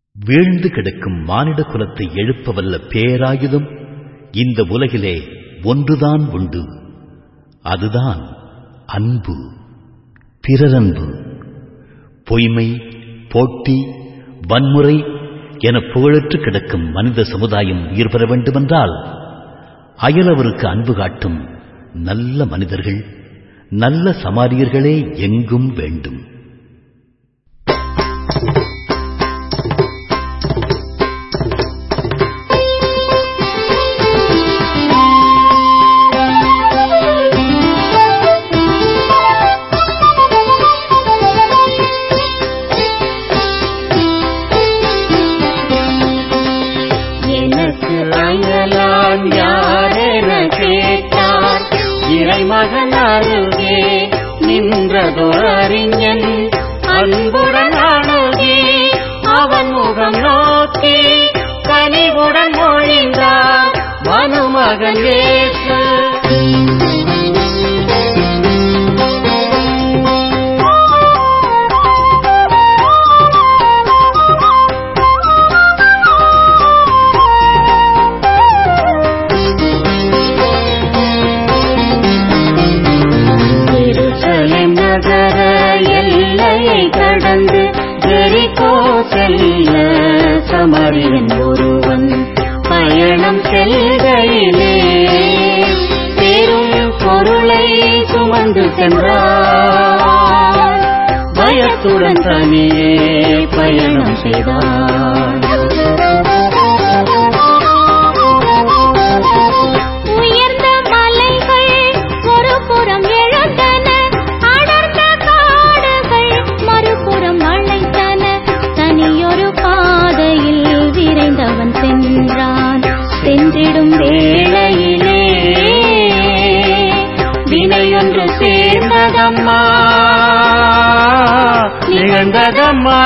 வீழ்ந்து கிடக்கும் மானிட குலத்தை எழுப்ப வல்ல பேராயுதம் இந்த உலகிலே ஒன்றுதான் உண்டு அதுதான் அன்பு பிறரன்பு பொய்மை போட்டி வன்முறை என புகழற்று கிடக்கும் மனித சமுதாயம் உயிர் பெற வேண்டுமென்றால் அயலவருக்கு அன்பு காட்டும் நல்ல மனிதர்கள் நல்ல சமாரியர்களே எங்கும் வேண்டும் எனக்கு அயலான் யாரென கேட்டார் இறைமகன் அருகே நின்றதோர் அறிஞன் அன்புடன் அணுகி அவன் முகம் நோக்கி கனிவுடன் மொழிந்தார் மனுமகன் ஏற்று எருசலேம் நகர எல்லையை கடந்து ஜெரிகோ செல்ல சமரியன் ஒருவன் பயணம் செல்கையிலே பெரும் பொருளை சுமந்து சென்றார் பயத்துடன் தனியே பயணம் செய்தார் உயர்ந்த மலைகள் ஒரு புறம் எழுந்தன அடர்ந்த காடுகள் மறுபுறம் அழைத்தன தனியொரு பாதையில் விரைந்தவன் சென்றான் சென்றிடும் வேளையிலே வினையொன்று சேர்ந்ததம்மா நிகழ்ந்ததம்மா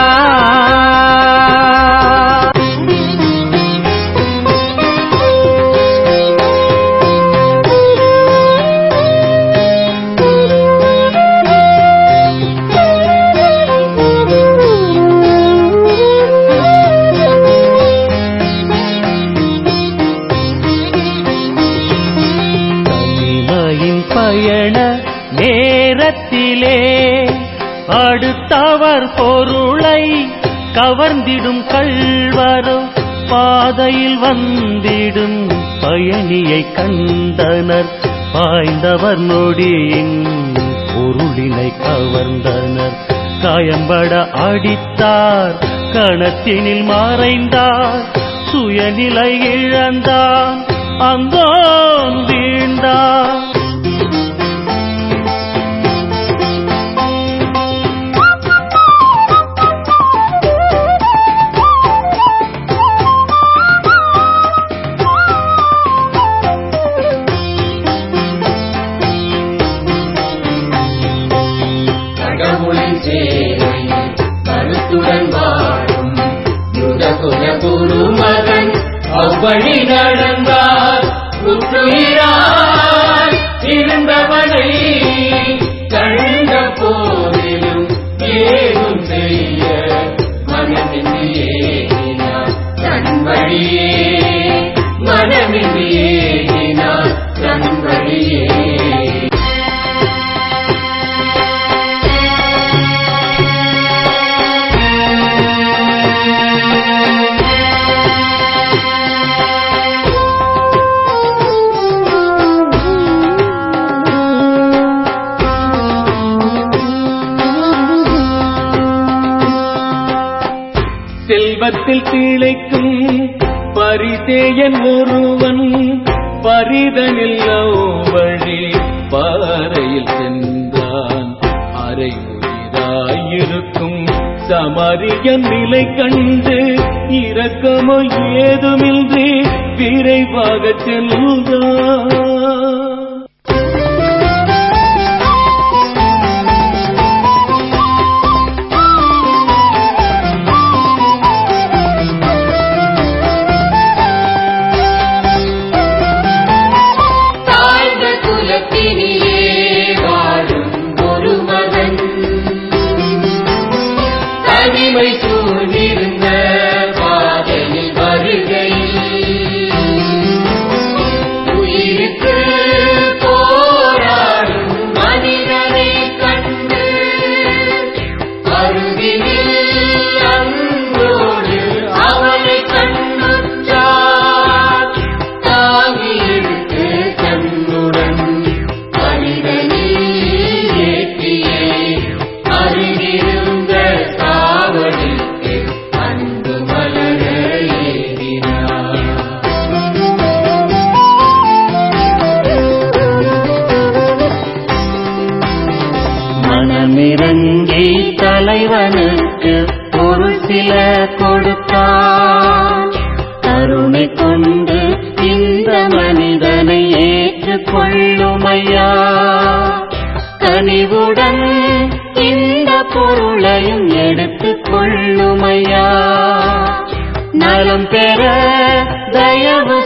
தனிமையின் பயண நேரத்திலே அடுத்தவர் பொருளை கவர்ந்திடும் கள்வரோ பாதையில் வந்திடும் பயணியை கண்டனர் பாய்ந்தவர் நொடியின் பொருளினை கவர்ந்தனர் காயம்பட அடித்தார் கணத்தினில் மறைந்தார் சுயநிலை இழந்தான் அங்கோன் வீழ்ந்தான் கடவுளின் சேவை கருத்துடன் வாழும் யுதகுல குருமகன் அவ்வழி நடந்தார் புற்றுயிராய் இருந்தவனை கண்ட போதிலும் ஏதும் செய்ய மனமின்றி ஏகினார் தன் வழியே மனமின்றி ஏகினார் தன் வழியே செல்வத்தில் திளைக்கும் பரிதேயன் ஒருவன் பரிதனில் வழி பாறையில் சென்றான் அரை உயிராயிருக்கும் சமரியன் நிலை கண்டு இரக்கமோ ஏதுமின்றி விரைவாக சென்றான் தாழ்ந்த குலத்தினிலே வாழும் ஒரு மகன் தனிமை சூழ்ந்திருந்த கொடுத்தான் கருணை கொண்டு இந்த மனிதனை ஏற்றுக்கொள்ளுமையா கனிவுடன் இந்த பொருளையும் எடுத்துக் கொள்ளுமையா நலம் பெற தயவு